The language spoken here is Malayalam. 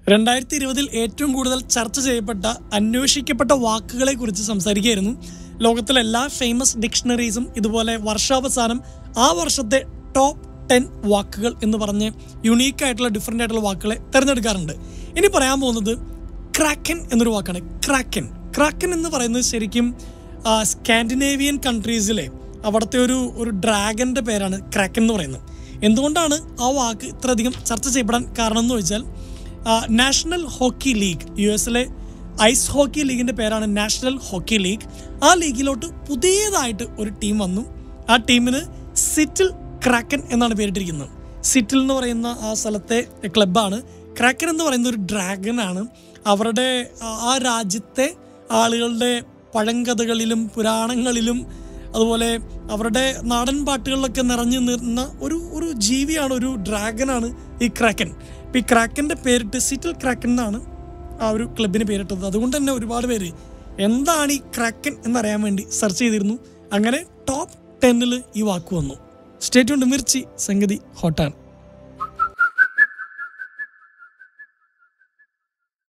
രണ്ടായിരത്തി ഇരുപതിൽ ഏറ്റവും കൂടുതൽ ചർച്ച ചെയ്യപ്പെട്ട അന്വേഷിക്കപ്പെട്ട വാക്കുകളെ കുറിച്ച് സംസാരിക്കുകയായിരുന്നു ലോകത്തിലെ എല്ലാ ഫേമസ് ഡിക്ഷണറീസും ഇതുപോലെ വർഷാവസാനം ആ വർഷത്തെ ടോപ്പ് ടെൻ വാക്കുകൾ എന്ന് പറഞ്ഞ് യുണീക്ക് ആയിട്ടുള്ള ഡിഫറെൻ്റ് ആയിട്ടുള്ള വാക്കുകളെ തിരഞ്ഞെടുക്കാറുണ്ട് ഇനി പറയാൻ പോകുന്നത് ക്രാക്കൻ എന്നൊരു വാക്കാണ് ക്രാക്കൻ ക്രാക്കൻ എന്ന് പറയുന്നത് ശരിക്കും ആ, സ്കാൻഡിനേവിയൻ കൺട്രീസിലെ അവിടുത്തെ ഒരു ഒരു ഡ്രാഗന്റെ പേരാണ് ക്രാക്കൻ എന്ന് പറയുന്നത് എന്തുകൊണ്ടാണ് ആ വാക്ക് ഇത്രയധികം ചർച്ച ചെയ്യപ്പെടാൻ കാരണം എന്ന് ചോദിച്ചാൽ ആ, നാഷണൽ ഹോക്കി ലീഗ് യു എസിലെ ഐസ് ഹോക്കി ലീഗിന്റെ പേരാണ് നാഷണൽ ഹോക്കി ലീഗ് ആ ലീഗിലോട്ട് പുതിയതായിട്ട് ഒരു ടീം വന്നു ആ ടീമിന് സിറ്റിൽ ക്രാക്കൻ എന്നാണ് പേരിട്ടിരിക്കുന്നത് സിറ്റിൽ എന്ന് പറയുന്ന ആ സ്ഥലത്തെ ക്ലബ്ബാണ് ക്രാക്കൻ എന്ന് പറയുന്ന ഒരു ഡ്രാഗൻ ആണ് അവരുടെ ആ- ആ രാജ്യത്തെ ആളുകളുടെ പഴങ്കഥകളിലും പുരാണങ്ങളിലും അതുപോലെ അവരുടെ നാടൻ പാട്ടുകളിലൊക്കെ നിറഞ്ഞു നിന്ന ഒരു ഒരു ജീവിയാണ് ഒരു ഡ്രാഗനാണ് ഈ ക്രാക്കൻ ഇപ്പം ഈ ക്രാക്കൻ്റെ പേരിട്ട് സിറ്റിൽ ക്രാക്കൻ എന്നാണ് ആ ഒരു ക്ലബിന് പേരിട്ടത് അതുകൊണ്ട് തന്നെ ഒരുപാട് പേര് എന്താണ് ഈ ക്രാക്കൻ എന്നറിയാൻ വേണ്ടി സെർച്ച് ചെയ്തിരുന്നു അങ്ങനെ ടോപ്പ് ടെന്നിൽ ഈ വാക്ക് വന്നു സ്റ്റേറ്റ് ഉണ്ട് മിർച്ചി സംഗതി ഹോട്ടാണ്